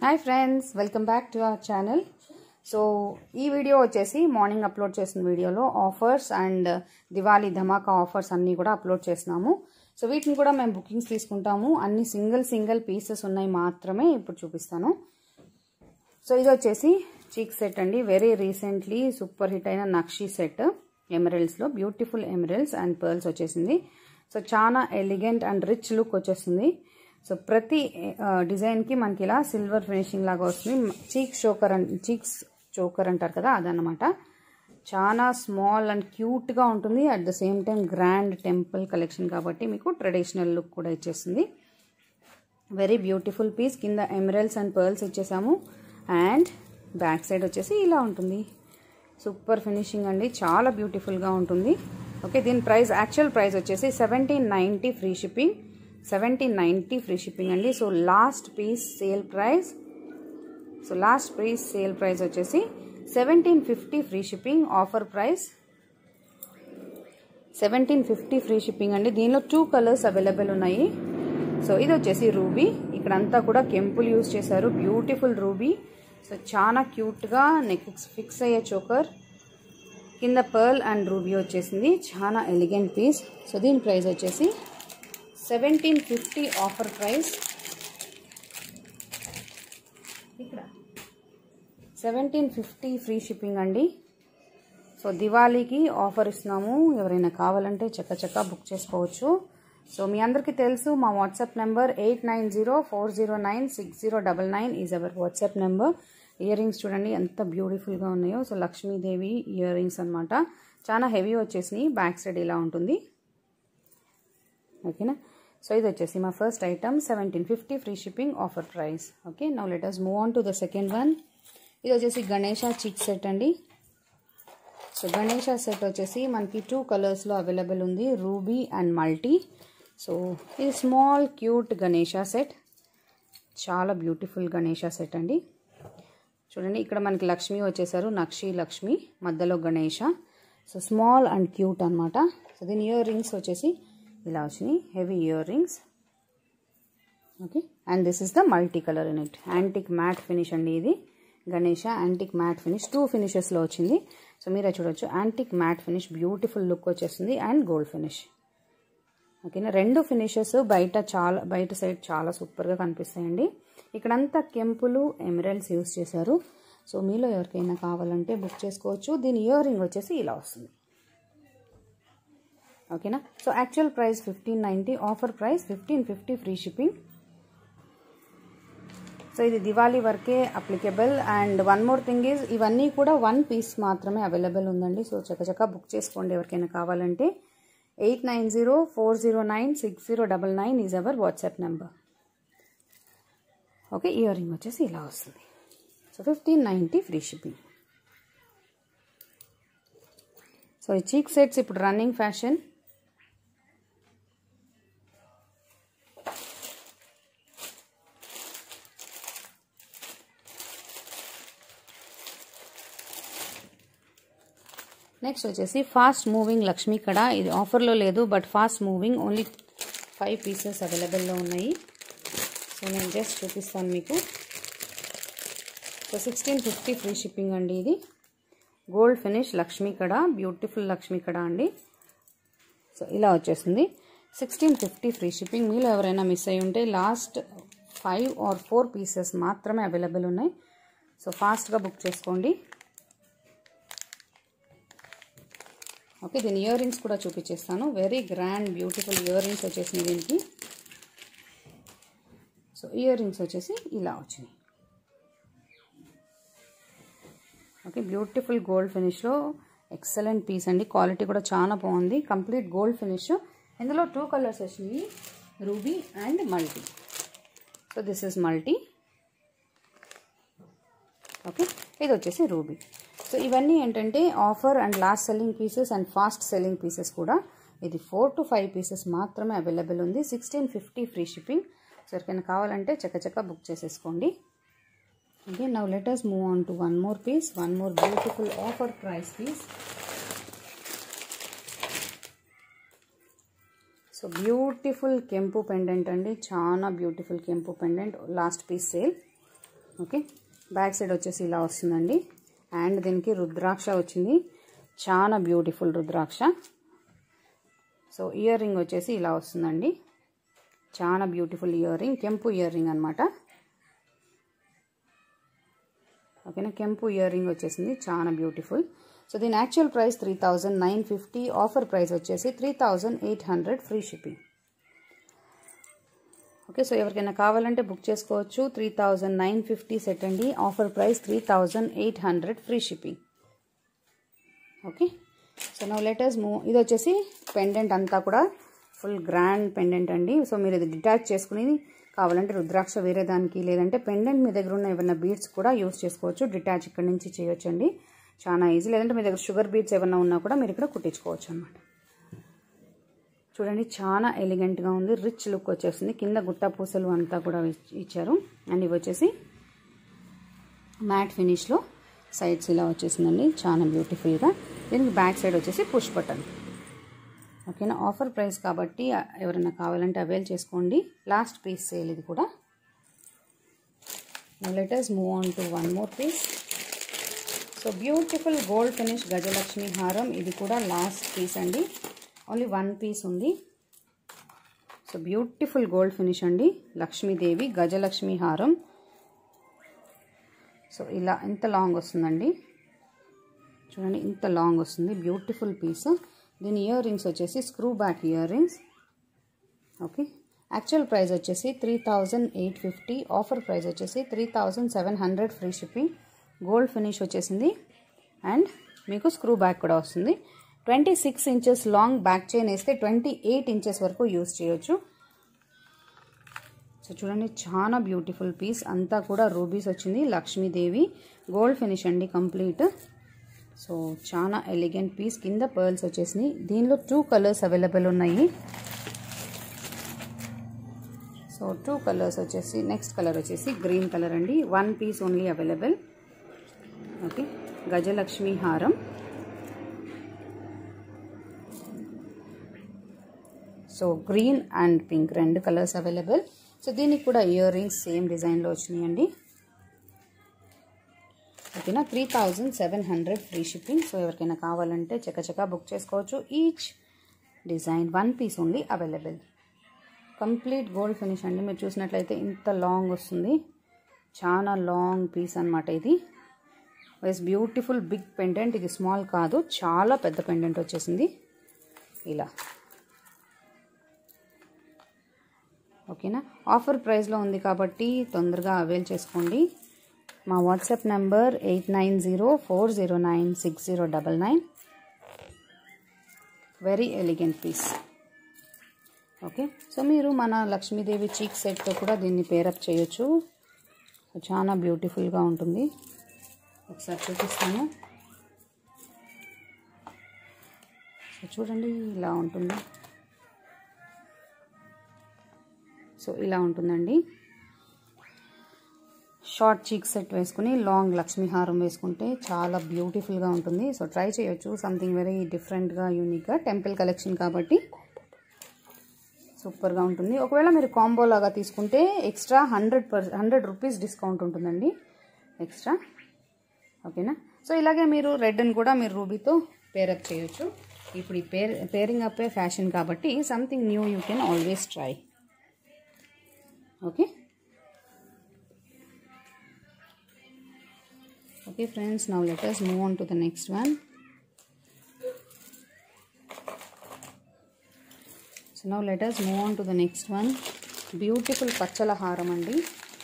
hi friends welcome back to our channel so ఈ video వచ్చేసి morning upload చేసిన వీడియోలో ఆఫర్స్ అండ్ దివాళీ ధమాకా ఆఫర్స్ అన్నీ కూడా అప్లోడ్ చేస్తున్నాము సో వీటిని కూడా మేము బుకింగ్స్ తీసుకుంటాము అన్ని సింగిల్ సింగిల్ పీసెస్ ఉన్నాయి మాత్రమే ఇప్పుడు చూపిస్తాను సో ఇది వచ్చేసి చీక్ సెట్ అండి వెరీ రీసెంట్లీ సూపర్ హిట్ అయిన నక్షీ సెట్ ఎమరల్స్లో బ్యూటిఫుల్ ఎమరల్స్ అండ్ పర్ల్స్ వచ్చేసింది సో చాలా ఎలిగెంట్ అండ్ రిచ్ లుక్ వచ్చేస్తుంది సో ప్రతి డిజైన్కి మనకి ఇలా సిల్వర్ ఫినిషింగ్ లాగా వస్తుంది చీక్ చోకర్ అండ్ చీక్స్ చోకర్ అంటారు కదా అదనమాట చాలా స్మాల్ అండ్ క్యూట్గా ఉంటుంది at the same time grand temple collection కాబట్టి మీకు ట్రెడిషనల్ లుక్ కూడా ఇచ్చేస్తుంది వెరీ బ్యూటిఫుల్ పీస్ కింద emeralds and pearls ఇచ్చేసాము and back side వచ్చేసి ఇలా ఉంటుంది సూపర్ ఫినిషింగ్ అండి చాలా బ్యూటిఫుల్గా ఉంటుంది ఓకే దీని ప్రైస్ యాక్చువల్ ప్రైస్ వచ్చేసి seventeen ninety free shipping seventeen ninety free shipping అండి so last piece sale price so last piece sale price వచ్చేసి seventeen fifty free shipping offer price seventeen fifty free shipping అండి దీనిలో two colours available ఉన్నాయి so ఇది వచ్చేసి ruby ఇక్కడంతా కూడా కెంపుల్ యూజ్ చేశారు బ్యూటిఫుల్ రూబీ సో చాలా క్యూట్గా నెక్ ఫిక్స్ అయ్యే చోకర్ కింద పర్ల్ అండ్ రూబీ వచ్చేసింది చాలా ఎలిగెంట్ పీస్ సో దీని ప్రైస్ వచ్చేసి సెవెంటీన్ ఫిఫ్టీ ఆఫర్ ప్రైస్ ఇక్కడ సెవెంటీన్ ఫిఫ్టీ ఫ్రీ షిప్పింగ్ అండి సో దివాళీకి ఆఫర్ ఇస్తున్నాము ఎవరైనా కావాలంటే చక్క చక్క బుక్ చేసుకోవచ్చు సో మీ అందరికీ తెలుసు మా WhatsApp number eight nine zero four zero nine six zero double nine is our WhatsApp number earrings చూడండి ఎంత బ్యూటిఫుల్గా ఉన్నాయో సో లక్ష్మీదేవి ఇయర్ రింగ్స్ అనమాట చాలా హెవీ వచ్చేసినాయి బ్యాక్ సైడ్ ఇలా ఉంటుంది ఓకేనా సో ఇది వచ్చేసి మా first item seventeen fifty free shipping offer price okay now let us move on to the second one ఇది వచ్చేసి గణేష చిక్ సెట్ అండి సో గణేష సెట్ వచ్చేసి మనకి టూ కలర్స్లో అవైలబుల్ ఉంది రూబీ అండ్ మల్టీ సో ఇది స్మాల్ క్యూట్ గణేష సెట్ చాలా బ్యూటిఫుల్ గణేష సెట్ అండి చూడండి ఇక్కడ మనకి లక్ష్మి వచ్చేసారు నక్షి లక్ష్మి మధ్యలో Ganesha so small and cute అనమాట సో దీని ఇయర్ రింగ్స్ వచ్చేసి ఇలా వచ్చినాయి heavy earrings okay and this is the multi colour in it antique matte finish అండి ఇది Ganesha antique matte finish two ఫినిషెస్లో వచ్చింది సో మీరే చూడొచ్చు antique matte finish beautiful look వచ్చేస్తుంది అండ్ గోల్డ్ ఫినిష్ ఓకేనా రెండు ఫినిషెస్ బయట చాలా బయట సైడ్ చాలా సూపర్గా కనిపిస్తాయండి ఇక్కడంతా కెంపులు ఎమరల్స్ యూస్ చేశారు సో మీలో ఎవరికైనా కావాలంటే బుక్ చేసుకోవచ్చు దీని ఇయర్ రింగ్ వచ్చేసి ఇలా వస్తుంది ఓకేనా so actual price fifteen ninety offer price fifteen fifty free shipping so ఇది దివాళీ వరకే applicable and one more thing is ఇవన్నీ కూడా వన్ పీస్ మాత్రమే అవైలబుల్ ఉందండి సో చక్కచక్క బుక్ చేసుకోండి ఎవరికైనా కావాలంటే eight nine zero four zero nine six zero double nine is our WhatsApp number okay earring వచ్చేసి ఇలా వస్తుంది so fifteen ninety free shipping so ఈ చీక్ సెట్స్ ఇప్పుడు రన్నింగ్ ఫ్యాషన్ నెక్స్ట్ వచ్చేసి ఫాస్ట్ మూవింగ్ లక్ష్మీ కడ ఇది ఆఫర్లో లేదు but fast moving only five pieces అవైలబుల్లో ఉన్నాయి సో నేను జస్ట్ చూపిస్తాను మీకు so sixteen fifty free shipping అండి ఇది గోల్డ్ ఫినిష్ లక్ష్మీ కడ బ్యూటిఫుల్ లక్ష్మీ కడ అండి సో ఇలా వచ్చేసింది సిక్స్టీన్ ఫిఫ్టీ ఫ్రీ షిప్పింగ్ మీలో ఎవరైనా మిస్ అయ్యి ఉంటే last five or four pieces మాత్రమే అవైలబుల్ ఉన్నాయి సో ఫాస్ట్గా బుక్ చేసుకోండి ఓకే దీని ఇయర్ రింగ్స్ కూడా చూపించేస్తాను very grand beautiful earrings వచ్చేసినాయి దీనికి సో ఇయర్ రింగ్స్ వచ్చేసి ఇలా వచ్చినాయి ఓకే బ్యూటిఫుల్ గోల్డ్ ఫినిష్లో ఎక్సలెంట్ పీస్ అండి క్వాలిటీ కూడా చాలా బాగుంది కంప్లీట్ గోల్డ్ ఫినిష్ ఇందులో టూ కలర్స్ వచ్చినాయి ruby and multi so this is multi okay ఇది వచ్చేసి రూబీ సో ఇవన్నీ ఏంటంటే offer and last selling pieces and fast selling pieces కూడా ఇది ఫోర్ టు ఫైవ్ పీసెస్ మాత్రమే అవైలబుల్ ఉంది sixteen fifty free shipping so ఎవరికైనా కావాలంటే చక్కచక్క బుక్ చేసేసుకోండి okay now let us move on to one more piece one more beautiful offer price piece so beautiful కెంపు pendant అండి చాలా బ్యూటిఫుల్ కెంపు pendant last piece sale okay back side వచ్చేసి ఇలా వస్తుందండి అండ్ దీనికి రుద్రాక్ష వచ్చింది చాలా beautiful rudraksha so earring వచ్చేసి ఇలా వస్తుందండి చాలా బ్యూటిఫుల్ ఇయర్ రింగ్ కెంపు ఇయర్ రింగ్ అనమాట ఓకేనా కెంపు ఇయర్ రింగ్ వచ్చేసింది చాలా బ్యూటిఫుల్ సో దీని actual price three thousand nine fifty offer price వచ్చేసి three thousand eight hundred free shipping okay so ఎవరికైనా కావాలంటే బుక్ చేసుకోవచ్చు three thousand nine fifty set అండి offer price three thousand eight hundred free shipping okay so now letters move ఇది వచ్చేసి pendant అంతా కూడా full grand pendant అండి so మీరు ఇది డిటాచ్ చేసుకుని కావాలంటే రుద్రాక్ష వేరే దానికి లేదంటే పెండెంట్ మీ దగ్గర ఉన్న ఏమైనా బీడ్స్ కూడా యూస్ చేసుకోవచ్చు డిటాచ్ ఇక్కడ నుంచి చేయొచ్చండి చాలా ఈజీ లేదంటే మీ దగ్గర షుగర్ బీడ్స్ ఏమైనా ఉన్నా కూడా మీరు ఇక్కడ కుట్టించుకోవచ్చు అనమాట చూడండి చాలా ఎలిగెంట్గా ఉంది రిచ్ లుక్ వచ్చేసింది కింద గుట్ట పూసలు అంతా కూడా ఇచ్చారు అండ్ ఇవి వచ్చేసి మ్యాట్ ఫినిష్లో సైడ్స్ ఇలా వచ్చేసిందండి చాలా బ్యూటిఫుల్గా దీనికి బ్యాక్ సైడ్ వచ్చేసి పుష్ బటన్ ఓకేనా ఆఫర్ ప్రైస్ కాబట్టి ఎవరైనా కావాలంటే అవైల్ చేసుకోండి లాస్ట్ పీస్ సేల్ ఇది కూడా let us move on to one more piece so beautiful gold finish Gajalakshmi హారం ఇది కూడా లాస్ట్ పీస్ అండి ఓన్లీ వన్ పీస్ ఉంది సో బ్యూటిఫుల్ గోల్డ్ ఫినిష్ అండి లక్ష్మీదేవి గజలక్ష్మి హారం సో ఇలా ఎంత లాంగ్ వస్తుందండి చూడండి ఇంత లాంగ్ వస్తుంది బ్యూటిఫుల్ పీస్ దీని ఇయర్ రింగ్స్ వచ్చేసి screw back earrings okay actual price వచ్చేసి three thousand eight fifty offer price వచ్చేసి three thousand seven hundred free shipping gold finish వచ్చేసింది అండ్ మీకు స్క్రూ బ్యాక్ కూడా వస్తుంది twenty six inches long back chain వేస్తే twenty eight inches వరకు use చేయొచ్చు so చూడండి చాలా బ్యూటిఫుల్ పీస్ అంతా కూడా రూబీస్ వచ్చింది లక్ష్మీదేవి గోల్డ్ ఫినిష్ అండి కంప్లీట్ సో చాలా ఎలిగెంట్ పీస్ కింద పర్ల్స్ వచ్చేసినాయి దీనిలో టూ కలర్స్ అవైలబుల్ ఉన్నాయి సో టూ కలర్స్ వచ్చేసి నెక్స్ట్ కలర్ వచ్చేసి గ్రీన్ కలర్ అండి one piece only available okay Gajalakshmi హారం సో గ్రీన్ అండ్ పింక్ రెండు కలర్స్ అవైలబుల్ సో దీనికి కూడా ఇయర్ రింగ్స్ సేమ్ డిజైన్లో వచ్చినాయండి ఓకేనా three thousand seven hundred free shipping so ఎవరికైనా కావాలంటే చకచకా బుక్ చేసుకోవచ్చు each design one piece only available complete gold finish అండి మీరు చూసినట్లయితే ఇంత లాంగ్ వస్తుంది చాలా లాంగ్ పీస్ అనమాట ఇది వైస్ బ్యూటిఫుల్ బిగ్ పెండెంట్ ఇది స్మాల్ కాదు చాలా పెద్ద పెండెంట్ వచ్చేసింది ఇలా ఓకేనా ఆఫర్ ప్రైస్లో ఉంది కాబట్టి తొందరగా అవైల్ చేసుకోండి మా WhatsApp number eight nine zero four zero nine six zero double nine very elegant piece okay so మీరు మన లక్ష్మీదేవి చీక్ సెట్తో కూడా దీన్ని పేరప్ చేయొచ్చు సో చాలా బ్యూటిఫుల్గా ఉంటుంది ఒకసారి చూపిస్తాను సో చూడండి ఇలా ఉంటుంది సో ఇలా ఉంటుందండి షార్ట్ చీక్ సెట్ వేసుకుని లాంగ్ లక్ష్మీ హారం వేసుకుంటే చాలా బ్యూటిఫుల్గా ఉంటుంది సో ట్రై చేయొచ్చు సంథింగ్ వెరీ డిఫరెంట్గా యూనిక్గా టెంపుల్ కలెక్షన్ కాబట్టి సూపర్గా ఉంటుంది ఒకవేళ మీరు కాంబో లాగా తీసుకుంటే extra hundred per hundred rupees discount ఉంటుందండి ఎక్స్ట్రా ఓకేనా సో ఇలాగే మీరు రెడ్ని కూడా మీరు రూబీతో పేరప్ చేయొచ్చు ఇప్పుడు ఈ పేర్ పేరింగ్ అప్పే ఫ్యాషన్ కాబట్టి something new you can always try okay okay friends now let us move on to the next one so now let us move on to the next one beautiful పచ్చల హారం అండి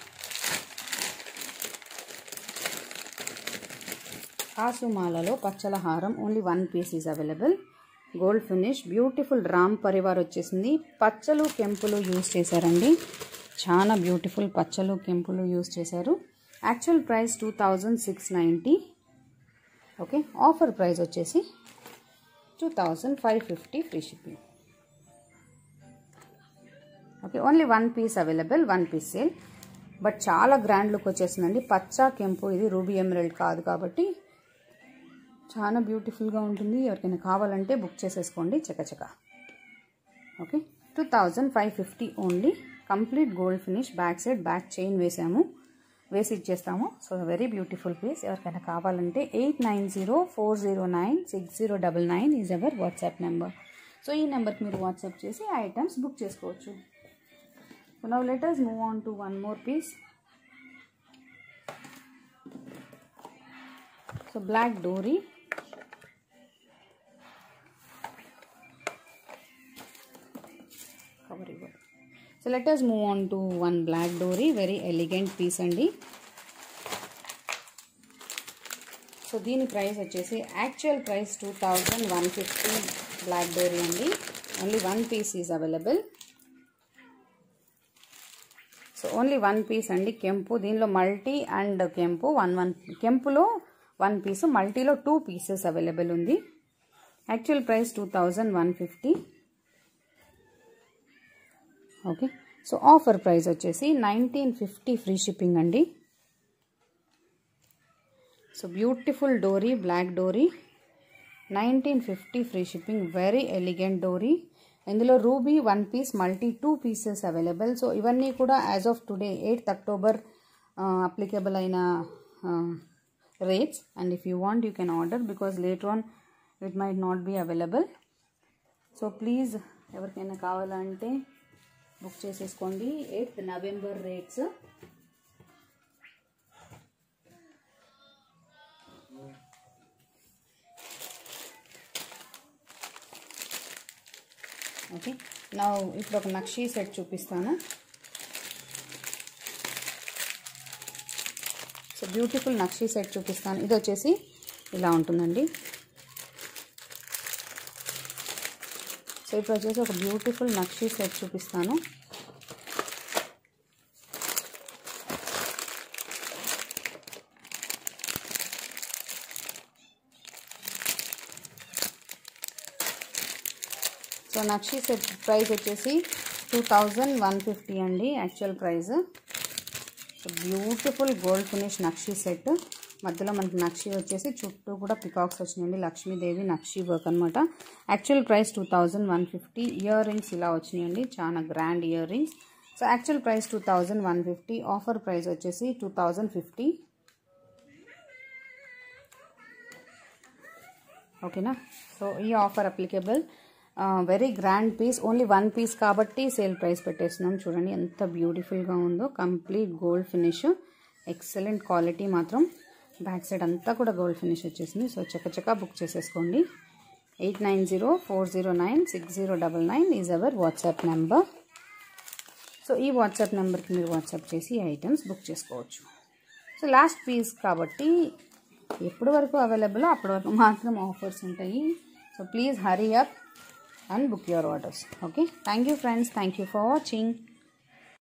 కాసుమాలలో పచ్చల హారం only one piece is available gold finish beautiful Ram Parivar వచ్చేసింది పచ్చలు కెంపులు use చేశారండి చాలా బ్యూటిఫుల్ పచ్చలు కెంపులు యూజ్ చేశారు actual price two thousand six ninety okay offer price వచ్చేసి two thousand five fifty free shipping okay only one piece available one piece sale but చాలా గ్రాండ్ లుక్ వచ్చేసిందండి పచ్చ కెంపు ఇది రూబీ ఎమరల్డ్ కాదు కాబట్టి చాలా బ్యూటిఫుల్గా ఉంటుంది ఎవరికైనా కావాలంటే బుక్ చేసేసుకోండి చకచక okay two thousand five fifty only complete gold finish back side back chain వేసాము వేసి ఇచ్చేస్తాము సో వెరీ బ్యూటిఫుల్ పీస్ ఎవరికైనా కావాలంటే eight nine zero four zero nine six zero double nine is our WhatsApp number so ఈ నెంబర్కి మీరు WhatsApp చేసి ఆ ఐటమ్స్ బుక్ చేసుకోవచ్చు so now letters move on to one more piece so black డోరీ cover ఇవ్వదు so let us move on to one black డోరీ very elegant piece అండి సో దీని ప్రైస్ వచ్చేసి actual price two thousand one fifty black డోరీ అండి only one piece is available so only one piece అండి కెంపు దీనిలో మల్టీ అండ్ కెంపు వన్ వన్ కెంపులో వన్ పీసు మల్టీలో టూ పీసెస్ అవైలబుల్ ఉంది actual price two thousand one fifty okay so offer price వచ్చేసి నైన్టీన్ ఫిఫ్టీ ఫ్రీ షిప్పింగ్ అండి so beautiful డోరీ బ్లాక్ డోరీ nineteen fifty free shipping very elegant డోరీ ఇందులో ruby one piece multi two pieces available so ఇవన్నీ కూడా as of today eighth October applicable అయిన rates and if you want you can order because later on it might not be available so please ఎవరికైనా కావాలంటే book చేసేసుకోండి eighth November rates okay నా ఇప్పుడు ఒక నక్షీ సెట్ చూపిస్తాను సో బ్యూటిఫుల్ నక్షీ సెట్ చూపిస్తాను ఇది వచ్చేసి ఇలా ఉంటుందండి సో ఇప్పుడు వచ్చేసి ఒక బ్యూటిఫుల్ నక్షీ సెట్ చూపిస్తాను సో నక్షీ సెట్ ప్రైస్ వచ్చేసి టూ థౌజండ్ వన్ ఫిఫ్టీ అండి actual price so beautiful gold finish నక్షీ సెట్ మధ్యలో మనకి నక్షి వచ్చేసి చుట్టూ కూడా పికాక్స్ వచ్చినాయండి లక్ష్మీదేవి నక్షి వర్క్ అనమాట actual price two thousand one fifty earrings ఇలా వచ్చినాయండి చాలా grand earrings so actual price two thousand one fifty offer price వచ్చేసి టూ థౌజండ్ ఫిఫ్టీ ఓకేనా సో ఈ offer applicable very grand piece only one piece కాబట్టి sale price పెట్టేస్తున్నాం చూడండి ఎంత బ్యూటిఫుల్గా ఉందో complete gold finish excellent quality మాత్రం బ్యాక్ సైడ్ అంతా కూడా గోల్డ్ ఫినిష్ వచ్చేసింది సో చక్కచక్క బుక్ చేసేసుకోండి eight nine zero four zero nine six zero double nine is our WhatsApp number so ఈ వాట్సాప్ నెంబర్కి మీరు వాట్సాప్ చేసి ఈ ఐటమ్స్ బుక్ చేసుకోవచ్చు సో లాస్ట్ పీస్ కాబట్టి ఎప్పటి వరకు అవైలబుల్ అప్పటి వరకు మాత్రం ఆఫర్స్ ఉంటాయి so please hurry up and book your orders okay thank you friends thank you for watching